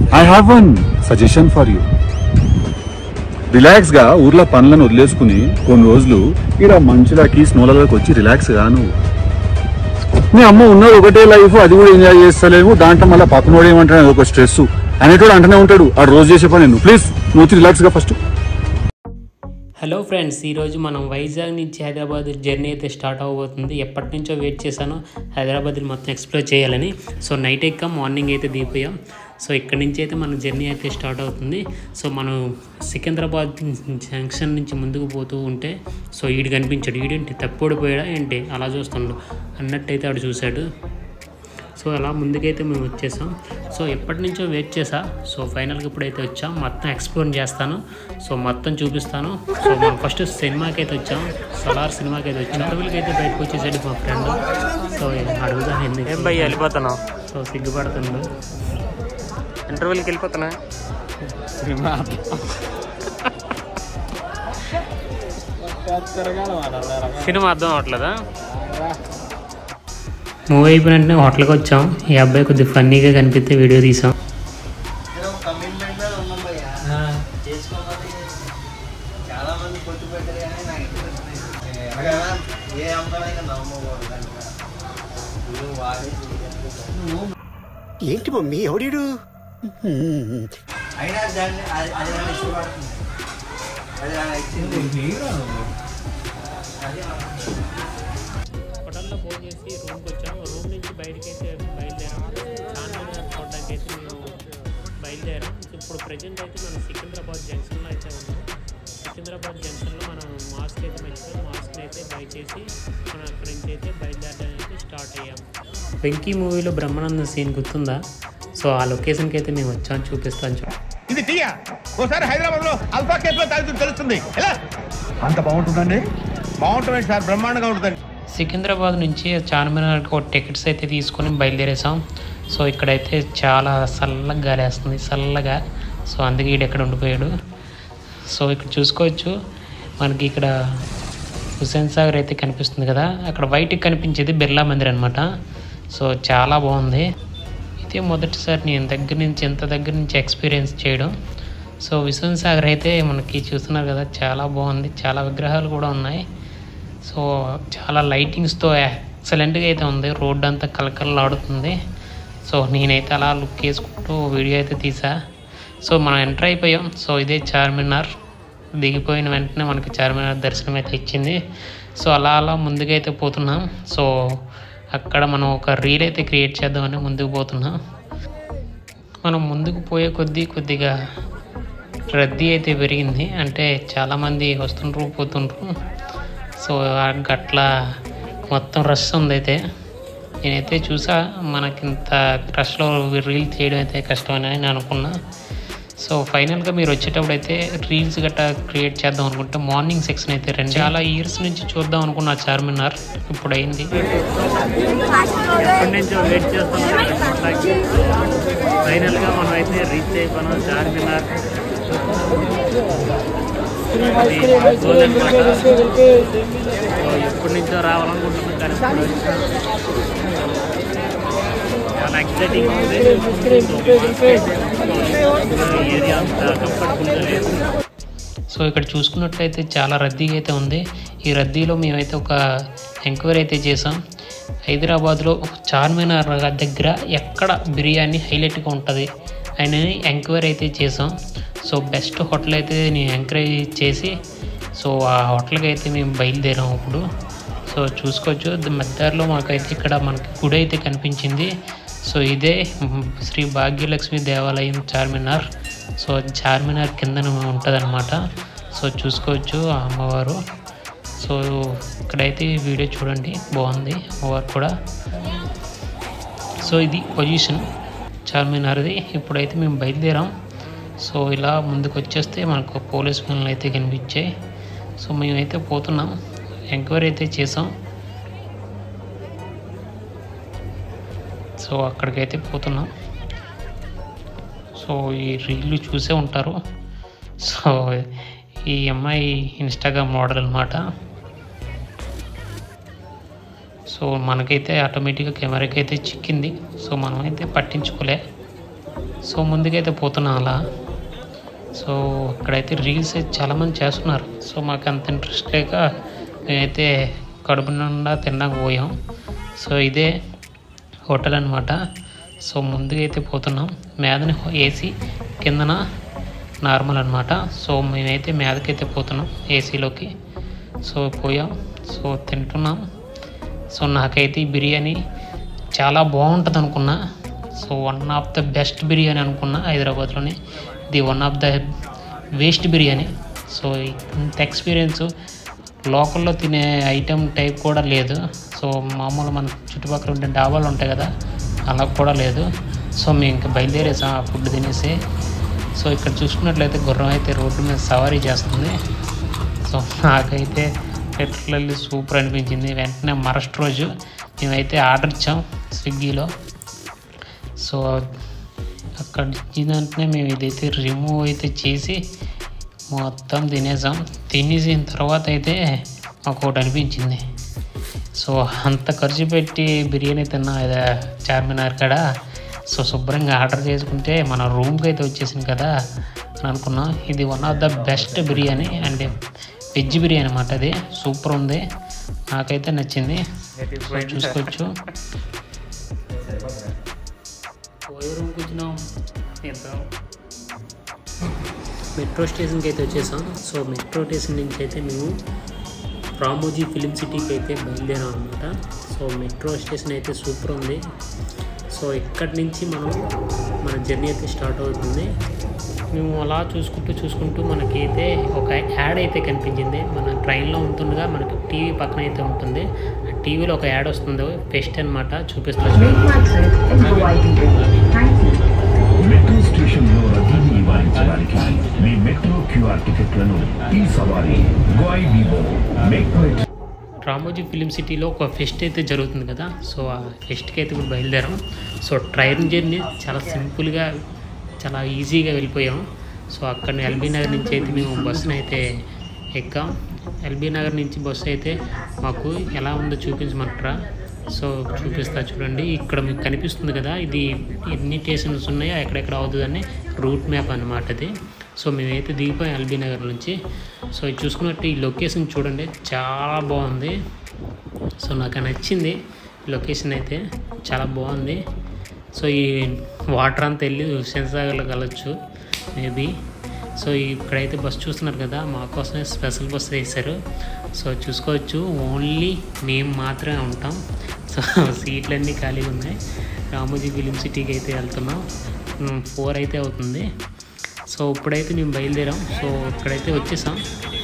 I have one suggestion for you relax గా ఊర్లో పనులను వదిలేసుకుని కొన్ని రోజులు ఇక్కడ మంచులకి స్నోలలోకి వచ్చి రిలాక్స్ గా నువ్వు మీ అమ్మ ఉన్నది ఒకటే లైఫ్ అది కూడా ఎంజాయ్ చేస్తలేము దాంట్లో మళ్ళీ పక్కనోడు ఏమంటాడు ఒక స్ట్రెస్ అనేటోడు అంటనే ఉంటాడు ఆ రోజు చేసే పని నువ్వు ప్లీజ్ నువ్వు రిలాక్స్ గా ఫస్ట్ హలో ఫ్రెండ్స్ ఈరోజు మనం వైజాగ్ నుంచి హైదరాబాద్ జర్నీ అయితే స్టార్ట్ అవ్వబోతుంది ఎప్పటి నుంచో వెయిట్ చేశాను హైదరాబాద్ మొత్తం ఎక్స్ప్లోర్ చేయాలని సో నైట్ ఎక్కాం మార్నింగ్ అయితే దిగిపోయాం సో ఇక్కడ నుంచి అయితే మన జర్నీ అయితే స్టార్ట్ అవుతుంది సో మనం సికింద్రాబాద్ జంక్షన్ నుంచి ముందుకు పోతూ ఉంటే సో ఈడు కనిపించాడు ఈడేంటి తప్పిడిపోయాడా ఏంటి అలా చూస్తుండు అన్నట్టయితే ఆడు చూశాడు సో అలా ముందుకైతే మేము వచ్చేసాం సో ఎప్పటి నుంచో వెయిట్ చేసా సో ఫైనల్గా ఇప్పుడైతే వచ్చాం మొత్తం ఎక్స్ప్లోర్ చేస్తాను సో మొత్తం చూపిస్తాను సో మనం ఫస్ట్ సినిమాకి అయితే వచ్చాం సలార్ సినిమాకి అయితే వచ్చాం ఇంటర్వ్యూకి అయితే బయటకు వచ్చేసాడు మా ఫ్రెండ్ సో అడుగుదా ఎందుకు ఏం భయ్య వెళ్ళిపోతున్నావు సో సిగ్గుపడుతుండు ఇంటర్వ్యూకి వెళ్ళిపోతున్నా సినిమా అర్థం అవట్లేదా మూవీ అయిపోయిన వెంటనే హోటల్కి వచ్చాం ఈ అబ్బాయి కొద్దిగా ఫన్నీగా కనిపిస్తే వీడియో తీసాం చాలా మంది పొట్టు పెట్టారు కానీ నాకు ఇంట్రెస్ట్ లేదు ఎలాగైనా ఏ అమ్మాయినా నమ్మకూడదు కనుక నువ్వు వాడే ఏంటి మమ్మీ ఎవడీడు అయినా దాన్ని అది అది నన్ను ఇష్టపడుతుంది అది నాకు ఇచ్చింది హోటల్లో ఫోన్ చేసి రూమ్కి వచ్చాం రూమ్ నుంచి బయటకి అయితే బయలుదేరాం చార్మినార్ చూడడానికి అయితే మేము బయలుదేరాం ఇప్పుడు ప్రజెంట్ అయితే మనం సికింద్రాబాద్ జంక్షన్లో అయితే ఉన్నాం సికింద్రాబాద్ జంక్షన్లో మనం మాస్క్ అయితే మర్చిపోయి మాస్క్ని అయితే బై చేసి మనం అక్కడి నుంచి అయితే బయలుదేరడానికి అయితే స్టార్ట్ అయ్యాం వెంకీ మూవీలో బ్రహ్మానందం సీన్ గుర్తుందా సో ఆ లొకేషన్కి అయితే మేము వచ్చాం చూపిస్తాను చూ ఇది తీయ ఓసారి హైదరాబాద్ లో అల్ఫా కేఫ్ లో తాగుతూ తెలుస్తుంది ఎలా అంత బాగుంటుందండి బాగుంటుంది సార్ బ్రహ్మాండంగా ఉంటుందండి సికింద్రాబాద్ నుంచి చార్మినార్కి ఒక టికెట్స్ అయితే తీసుకొని బయలుదేరేసాం సో ఇక్కడైతే చాలా చల్లగా గాలి వేస్తుంది చల్లగా సో అందుకే ఈడు ఎక్కడ ఉండిపోయాడు సో ఇక్కడ చూసుకోవచ్చు మనకి ఇక్కడ హుసేన్ సాగర్ అయితే కనిపిస్తుంది కదా అక్కడ వైట్కి కనిపించేది బిర్లా మందిర్ అనమాట సో చాలా బాగుంది ఇదే మొదటిసారి నేను దగ్గర నుంచి ఎంత దగ్గర నుంచి ఎక్స్పీరియన్స్ చేయడం సో హుసేన్ సాగర్ అయితే మనకి చూస్తున్నారు కదా చాలా బాగుంది చాలా విగ్రహాలు కూడా ఉన్నాయి సో చాలా లైటింగ్స్తో ఎక్సలెంట్గా అయితే ఉంది రోడ్ అంతా కలకలలాడుతుంది సో నేనైతే అలా లుక్ వేసుకుంటూ వీడియో అయితే తీసా సో మనం ఎంటర్ అయిపోయాం సో ఇదే చార్మినార్ దిగిపోయిన వెంటనే మనకి చార్మినార్ దర్శనం అయితే ఇచ్చింది సో అలా అలా ముందుకైతే పోతున్నాం సో అక్కడ మనం ఒక రీల్ అయితే క్రియేట్ చేద్దామని ముందుకు పోతున్నాం మనం ముందుకు పోయే కొద్దీ కొద్దిగా రద్దీ అయితే పెరిగింది అంటే చాలామంది వస్తుండ్రు పోతుండ్రు సో ఆ గట్ల మొత్తం రష్ ఉంది అయితే నేనైతే చూసా మనకింత రష్లో రీల్ చేయడం అయితే కష్టమని నేను అనుకున్నా సో ఫైనల్గా మీరు వచ్చేటప్పుడు అయితే రీల్స్ గట్టా క్రియేట్ చేద్దాం అనుకుంటే మార్నింగ్ సెక్షన్ అయితే రెండు చాలా ఇయర్స్ నుంచి చూద్దాం అనుకున్న చార్మినార్ ఇప్పుడు అయింది ఎప్పటి నుంచో వెయిట్ చేస్తున్నాం ఫైనల్గా మనం అయితే రీచ్ అయిపోయినాం చార్మినార్ అది గోల్డెన్ కోట. సో ఎప్పటి నుంచో రావాలనుకుంటున్నాం కానీ ఇప్పుడు వచ్చాం. చాలా ఎక్సైటింగ్ ఉంది ఏరియా అంతా కంఫర్టబుల్గా లేదు సో ఇక్కడ చూసుకున్నట్లయితే చాలా రద్దీగా అయితే ఉంది ఈ రద్దీలో మేమైతే ఒక ఎంక్వైరీ అయితే చేసాం హైదరాబాద్లో చార్మినార్ దగ్గర ఎక్కడ బిర్యానీ హైలైట్గా ఉంటుంది అని ఎంక్వైరీ అయితే చేసాం సో బెస్ట్ హోటల్ అయితే నేను ఎంకరేజ్ చేసి సో ఆ హోటల్కి అయితే మేము బయలుదేరాం ఇప్పుడు సో చూసుకోవచ్చు ద- మధ్యలో మాకైతే ఇక్కడ మనకి గుడి అయితే కనిపించింది సో ఇదే మ్, శ్రీ భాగ్యలక్ష్మి దేవాలయం చార్మినార్ సో చార్మినార్ కిందన ఉంటుంది సో చూసుకోవచ్చు ఆ అమ్మవారు సో ఇక్కడైతే ఈ వీడియో చూడండి బాగుంది అమ్మవారు కూడా సో ఇది పొజిషన్ చార్మినార్ది ఇప్పుడైతే మేము బయలుదేరాం సో ఇలా ముందుకు వచ్చేస్తే మనకు పోలీస్ పనులు అయితే కనిపించాయి సో మేమైతే పోతున్నాం ఎంక్వైరీ అయితే చేసాం సో అక్కడికైతే పోతున్నాం సో ఈ రీల్ చూసే ఉంటారు సో ఈ అమ్మాయి ఇన్స్టాగ్రామ్ మోడల్ అనమాట సో మనకైతే ఆటోమేటిక్గా కెమెరాకి అయితే చిక్కింది సో మనమైతే పట్టించుకోలే సో ముందుకైతే పోతున్నాం అలా సో ఇక్కడైతే రీల్స్ అయితే చాలామంది చేస్తున్నారు సో మాకు అంత ఇంట్రెస్ట్ లేక మేమైతే కడుపు నిండా తినడానికి పోయాం సో ఇదే హోటల్ అనమాట సో ముందుగా అయితే పోతున్నాం మీదని ఏసీ కిందన నార్మల్ అనమాట సో మేమైతే మీదకైతే పోతున్నాం ఏసీలోకి సో పోయాం సో తింటున్నాం సో నాకైతే ఈ బిర్యానీ చాలా బాగుంటుంది అనుకున్నా so one of the best biryani అనుకున్నా హైదరాబాద్లోనే ఇది one of the waste biryani so ఇంత ఎక్స్పీరియన్స్ లోకల్లో తినే ఐటెం టైప్ కూడా లేదు సో మామూలు మన చుట్టుపక్కల ఉండే డాబాలు ఉంటాయి కదా అలా కూడా లేదు సో మేము ఇంకా బయలుదేరేసాం ఆ ఫుడ్ తినేసి సో ఇక్కడ చూసుకున్నట్లయితే గుర్రం అయితే రోడ్డు మీద సవారీ చేస్తుంది సో నాకైతే లిటరల్లీ సూపర్ అనిపించింది వెంటనే మరస్ట్ రోజు మేమైతే ఆర్డర్ ఇచ్చాం స్విగ్గీలో సో అక్కడ ఇచ్చిన వెంటనే మేము ఇదైతే రిమూవ్ అయితే చేసి మొత్తం తినేసాం తినేసిన తర్వాత అయితే మాకు ఒకటి అనిపించింది సో అంత ఖర్చు పెట్టి బిర్యానీ తిన్నా ఇది చార్మినార్ కాడ సో శుభ్రంగా ఆర్డర్ చేసుకుంటే మన రూమ్కి అయితే వచ్చేసింది కదా అని అనుకున్నాం ఇది one of the best biryani and veg biryani అన్నమాట అది సూపర్ ఉంది నాకైతే నచ్చింది సో చూసుకోవచ్చు పోయే రూమ్కి వచ్చినాం ఇద్దరం మెట్రో స్టేషన్కి అయితే వచ్చేసాం సో మెట్రో స్టేషన్ నుంచి అయితే మేము రామోజీ ఫిలిం సిటీకి అయితే బయలుదేరాం అనమాట సో మెట్రో స్టేషన్ అయితే సూపర్ ఉంది సో ఇక్కడి నుంచి మనం మన జర్నీ అయితే స్టార్ట్ అవుతుంది మేము అలా చూసుకుంటూ చూసుకుంటూ మనకి అయితే ఒక యాడ్ అయితే కనిపించింది మన ట్రైన్లో ఉంటుండగా మనకి టీవీ పక్కన అయితే ఉంటుంది ఆ టీవీలో ఒక యాడ్ వస్తుంది ఫెస్ట్ అనమాట చూపిస్తా చూడండి Make my trip in Hawaii Beach. Thank you. Metro స్టేషన్లో రద్దీని నివారించడానికి మీ మెట్రో క్యూఆర్ టికెట్లను ఈ సవారీ గోయ్ వివో మేక్ మై రామోజీ ఫిలిం సిటీలో ఒక ఫెస్ట్ అయితే జరుగుతుంది కదా సో ఆ ఫెస్ట్కి అయితే ఇప్పుడు బయలుదేరాం సో ట్రైన్ జర్నీ చాలా సింపుల్గా చాలా ఈజీగా వెళ్ళిపోయాం సో అక్కడ ఎల్బీ నగర్ నుంచి అయితే మేము బస్సును అయితే ఎక్కాం ఎల్బీ నగర్ నుంచి బస్సు అయితే మాకు ఎలా ఉందో చూపించమంటారా సో చూపిస్తా చూడండి ఇక్కడ మీకు కనిపిస్తుంది కదా ఇది ఎన్ని స్టేషన్స్ ఉన్నాయో ఎక్కడెక్కడ అవుతుందని రూట్ మ్యాప్ అన్నమాట అది సో మేమైతే దిగిపోయాం ఎల్బీ నగర్ నుంచి సో ఇది చూసుకున్నట్టు ఈ లొకేషన్ చూడండి చాలా బాగుంది సో నాకు నచ్చింది ఈ లొకేషన్ అయితే చాలా బాగుంది సో ఈ వాటర్ అంతా వెళ్ళి సెన్సాగర్లో కలవచ్చు మేబీ సో ఇక్కడైతే బస్ చూస్తున్నారు కదా మా కోసమే స్పెషల్ బస్ వేశారు సో చూసుకోవచ్చు ఓన్లీ మేము మాత్రమే ఉంటాం సో సీట్లన్నీ ఖాళీగా ఉన్నాయి రామోజీ ఫిలిం సిటీకి అయితే వెళ్తున్నాం ఫోర్ అయితే అవుతుంది సో ఇప్పుడైతే మేము బయలుదేరాం సో ఇక్కడైతే వచ్చేసాం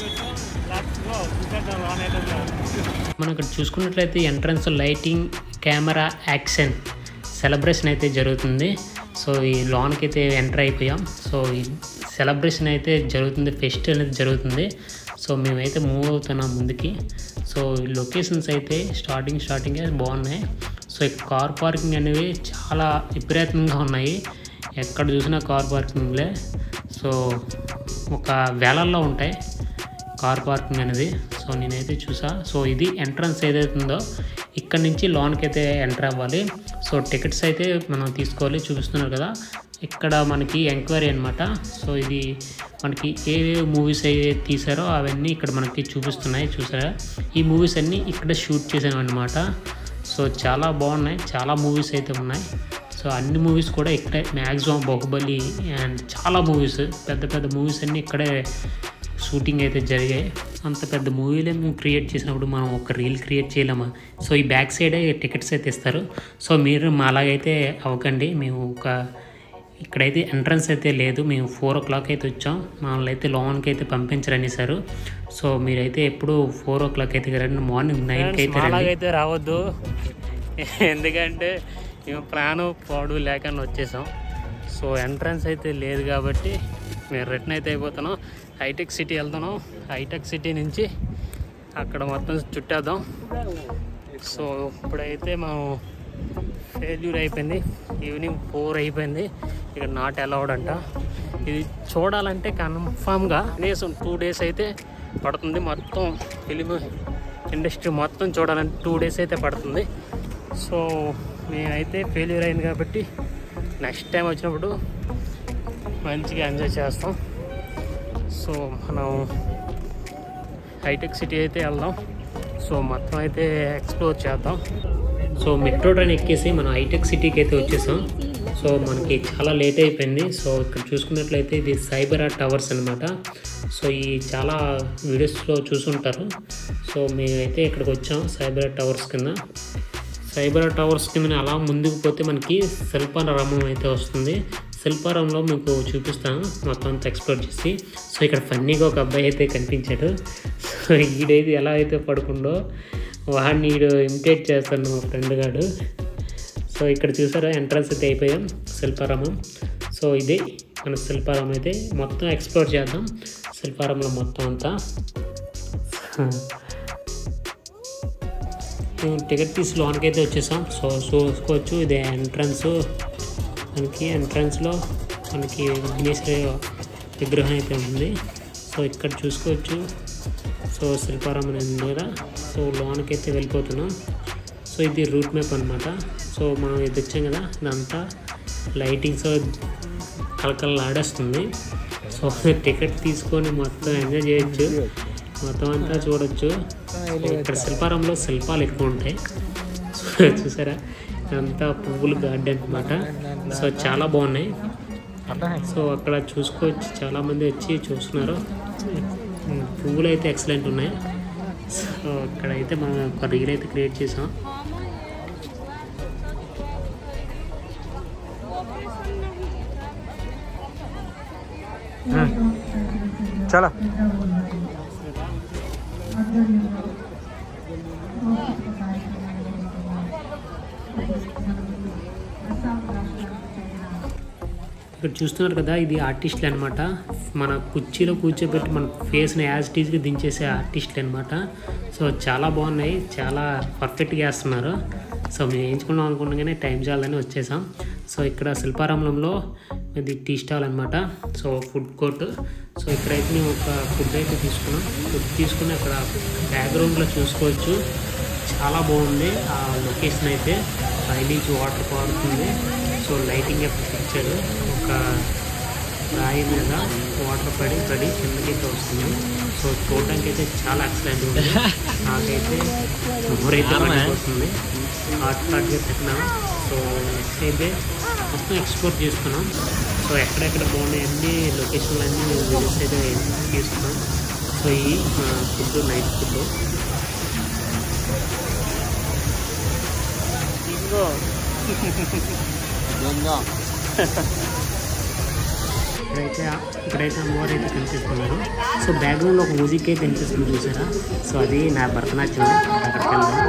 మనం ఇక్కడ చూసుకున్నట్లయితే entrance lighting camera action celebration అయితే జరుగుతుంది సో ఈ లోన్కి అయితే ఎంటర్ అయిపోయాం సో ఈ సెలబ్రేషన్ అయితే జరుగుతుంది ఫెస్ట్ అనేది జరుగుతుంది సో మేమైతే మూవ్ అవుతున్నాం ముందుకి సో ఈ లొకేషన్స్ అయితే స్టార్టింగ్ స్టార్టింగే బాగున్నాయి సో ఈ కార్ పార్కింగ్ అనేవి చాలా విపరీతంగా ఉన్నాయి ఎక్కడ చూసినా కార్ పార్కింగ్లే సో ఒక వేలల్లో ఉంటాయి కార్ పార్కింగ్ అనేది సో నేనైతే చూసా సో ఇది ఎంట్రన్స్ ఏదైతే ఉందో ఇక్కడ నుంచి లోన్కి అయితే ఎంటర్ అవ్వాలి సో టికెట్స్ అయితే మనం తీసుకోవాలి చూపిస్తున్నారు కదా ఇక్కడ మనకి ఎంక్వైరీ అనమాట సో ఇది మనకి ఏ మూవీస్ అయితే తీసారో అవన్నీ ఇక్కడ మనకి చూపిస్తున్నాయి చూసారా ఈ మూవీస్ అన్నీ ఇక్కడ షూట్ చేసాను అనమాట సో చాలా బాగున్నాయి చాలా మూవీస్ అయితే ఉన్నాయి సో అన్ని మూవీస్ కూడా ఇక్కడే మ్యాక్సిమం బాహుబలి అండ్ చాలా మూవీస్ పెద్ద పెద్ద మూవీస్ అన్నీ ఇక్కడే షూటింగ్ అయితే జరిగాయి అంత పెద్ద మూవీలే మేము క్రియేట్ చేసినప్పుడు మనం ఒక రీల్ క్రియేట్ చేయలేమా సో ఈ బ్యాక్ సైడే టికెట్స్ అయితే ఇస్తారు సో మీరు మా అలాగైతే అవ్వకండి మేము ఒక ఇక్కడైతే ఎంట్రన్స్ అయితే లేదు మేము ఫోర్ ఓ క్లాక్ అయితే వచ్చాం మమ్మల్ని అయితే లోన్కి అయితే పంపించరనేసారు సో మీరైతే ఎప్పుడు ఫోర్ ఓ క్లాక్ అయితే రండి మార్నింగ్ నైన్కి అయితే రండి అలాగైతే రావద్దు ఎందుకంటే మేము ప్లాన్ పాడు లేకుండా వచ్చేసాం సో ఎంట్రన్స్ అయితే లేదు కాబట్టి మేము రిటర్న్ అయితే అయిపోతున్నాం హైటెక్ సిటీ వెళ్తున్నాం హైటెక్ సిటీ నుంచి అక్కడ మొత్తం చుట్టేద్దాం సో ఇప్పుడైతే మనం ఫెయిల్యూర్ అయిపోయింది ఈవినింగ్ ఫోర్ అయిపోయింది ఇక్కడ నాట్ అలౌడ్ అంట ఇది చూడాలంటే కన్ఫామ్గా కనీసం టూ డేస్ అయితే పడుతుంది మొత్తం ఫిలిం ఇండస్ట్రీ మొత్తం చూడాలంటే టూ డేస్ అయితే పడుతుంది సో నేనైతే ఫెయిల్యూర్ అయింది కాబట్టి నెక్స్ట్ టైం వచ్చినప్పుడు మంచిగా ఎంజాయ్ చేస్తాం సో మనం హైటెక్ సిటీ అయితే వెళ్దాం సో మొత్తం అయితే ఎక్స్ప్లోర్ చేద్దాం సో మెట్రో ట్రైన్ ఎక్కేసి మనం హైటెక్ సిటీకి అయితే వచ్చేసాం సో మనకి చాలా లేట్ అయిపోయింది సో ఇక్కడ చూసుకున్నట్లయితే ఇది సైబర్ టవర్స్ అనమాట సో ఈ చాలా వీడియోస్లో చూసుంటారు సో మేమైతే ఇక్కడికి వచ్చాం సైబర్ టవర్స్ కింద సైబర్ టవర్స్ కింద అలా ముందుకు పోతే మనకి శిల్పారామం అయితే వస్తుంది శిల్పారామంలో మీకు చూపిస్తాను మొత్తం అంతా ఎక్స్ప్లోర్ చేసి సో ఇక్కడ ఫన్నీగా ఒక అబ్బాయి అయితే కనిపించాడు సో ఈడైతే ఎలా అయితే పడుకుండో వాడిని ఈడు ఇమిటేట్ చేస్తాను మా ఫ్రెండ్ గాడు సో ఇక్కడ చూసారా ఎంట్రన్స్ అయితే అయిపోయాం శిల్పారామం సో ఇదే మన శిల్పారామం అయితే మొత్తం ఎక్స్ప్లోర్ చేద్దాం శిల్పారామంలో మొత్తం అంతా మేము టికెట్ తీసి లోనికి అయితే వచ్చేసాం సో చూసుకోవచ్చు ఇది ఎంట్రన్స్ మనకి ఎంట్రన్స్లో మనకి విఘ్నేశ్వర విగ్రహం అయితే ఉంది సో ఇక్కడ చూసుకోవచ్చు సో శిల్పారామం ఉంది కదా సో లోనికి అయితే వెళ్ళిపోతున్నాం సో ఇది రూట్ మ్యాప్ అనమాట సో మనం ఇది వచ్చాం కదా ఇదంతా లైటింగ్స్ కలకలలాడేస్తుంది సో టికెట్ తీసుకొని మొత్తం ఎంజాయ్ చేయొచ్చు మొత్తం అంతా చూడొచ్చు సో ఇక్కడ శిల్పారంలో శిల్పాలు ఎక్కువ ఉంటాయి సో చూసారా ఇదంతా పువ్వుల గార్డెన్ అనమాట సో చాలా బాగున్నాయి సో అక్కడ చూసుకోవచ్చు చాలామంది వచ్చి చూస్తున్నారు ఉమ్, పువ్వులు అయితే ఎక్సలెంట్ ఉన్నాయి సో ఇక్కడైతే మనం ఒక రీల్ అయితే క్రియేట్ చేసాం చాలా ఇక్కడ చూస్తున్నారు కదా ఇది ఆర్టిస్టులు అనమాట మన కుర్చీలో కూర్చోబెట్టి మన ఫేస్ని యాజ్ టీజ్గా దించేసే ఆర్టిస్టులు అనమాట సో చాలా బాగున్నాయి చాలా పర్ఫెక్ట్గా వేస్తున్నారు సో మేము వేయించుకున్నాం అనుకుండగానే టైం చాలని వచ్చేసాం సో ఇక్కడ శిల్పారామంలో ఇది టీ స్టాల్ అనమాట సో ఫుడ్ కోర్ట్ సో ఇక్కడైతే మేము ఒక ఫుడ్ అయితే తీసుకున్నాం ఫుడ్ తీసుకుని అక్కడ బ్యాక్గ్రౌండ్లో చూసుకోవచ్చు చాలా బాగుంది ఆ లొకేషన్ అయితే పైనుంచి వాటర్ పారుతుంది సో లైటింగ్ ఎఫెక్ట్ ఇచ్చారు ఒక రాయి మీద వాటర్ పడి పడి కిందకైతే వస్తుంది సో చూడడానికి అయితే చాలా ఎక్సలెంట్ ఉంది నాకైతే ఊరైతే వస్తుంది హాట్ హాట్గా తిన్నాం సో నెక్స్ట్ అయితే మొత్తం ఎక్స్ప్లోర్ చేసుకున్నాం సో ఎక్కడెక్కడ బాగున్నాయి అన్ని లొకేషన్లు అన్నీ వీడియోస్ అయితే తీసుకున్నాం సో ఈ ఫుడ్ నైట్ ఫుడ్ ఇక్కడైతే ఇక్కడైతే అమ్మవారు అయితే కనిపిస్తున్నారు సో బ్యాక్గ్రౌండ్లో ఒక మ్యూజిక్ అయితే కనిపిస్తుంది చూసారా సో అది నా భరతనాట్యం అక్కడికి వెళ్దాం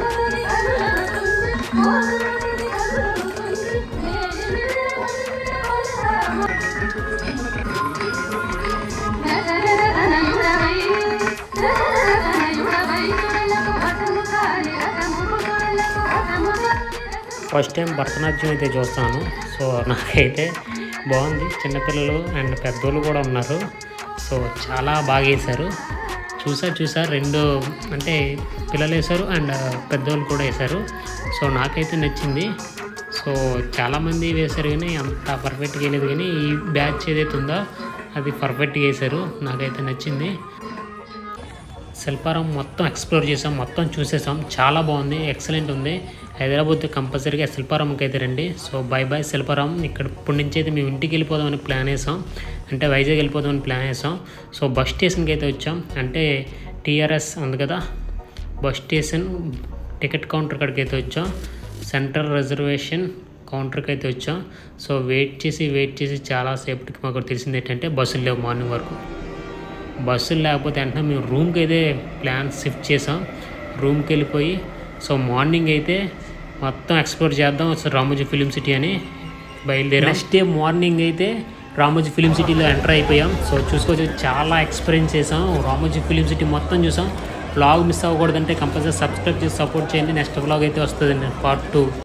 ఫస్ట్ టైం భరతనాట్యం అయితే చూస్తాను సో నాకైతే బాగుంది చిన్నపిల్లలు అండ్ పెద్దోళ్ళు కూడా ఉన్నారు సో చాలా బాగా వేశారు చూసా చూసా రెండు అంటే పిల్లలు వేశారు అండ్ పెద్దోళ్ళు కూడా వేశారు సో నాకైతే నచ్చింది సో చాలామంది వేశారు కానీ అంత పర్ఫెక్ట్గా వేయలేదు కానీ ఈ బ్యాచ్ ఏదైతే ఉందో అది పర్ఫెక్ట్గా వేశారు నాకైతే నచ్చింది శిల్పారం మొత్తం ఎక్స్ప్లోర్ చేసాం మొత్తం చూసేసాం చాలా బాగుంది ఎక్సలెంట్ ఉంది హైదరాబాద్ కంపల్సరీగా శిల్పారాంకి అయితే రండి సో బై బై శిల్పారాం ఇక్కడ ఇప్పటి నుంచి అయితే మేము ఇంటికి వెళ్ళిపోదామని ప్లాన్ వేసాం అంటే వైజాగ్ వెళ్ళిపోదామని ప్లాన్ వేసాం సో బస్ స్టేషన్కి అయితే వచ్చాం అంటే టీఆర్ఎస్ ఉంది కదా బస్ స్టేషన్ టికెట్ కౌంటర్ కాడికి అయితే వచ్చాం సెంట్రల్ రిజర్వేషన్ కౌంటర్కి అయితే వచ్చాం సో వెయిట్ చేసి వెయిట్ చేసి చాలాసేపటికి మాకు తెలిసింది ఏంటంటే బస్సులు లేవు మార్నింగ్ వరకు బస్సులు లేకపోతే వెంటనే మేము రూమ్కి అయితే ప్లాన్ షిఫ్ట్ చేసాం రూమ్కి వెళ్ళిపోయి సో మార్నింగ్ అయితే మొత్తం ఎక్స్ప్లోర్ చేద్దాం సో రామోజీ ఫిలిం సిటీ అని బయలుదేరాం నెక్స్ట్ డే మార్నింగ్ అయితే రామోజీ ఫిలిం సిటీలో ఎంటర్ అయిపోయాం సో చూసుకోవచ్చు చాలా ఎక్స్పీరియన్స్ చేసాం రామోజీ ఫిలిం సిటీ మొత్తం చూసాం వ్లాగ్ మిస్ అవ్వకూడదంటే కంపల్సరీ సబ్స్క్రైబ్ చేసి సపోర్ట్ చేయండి నెక్స్ట్ వ్లాగ్ అయితే వస్తుందండి పార్ట్ టూ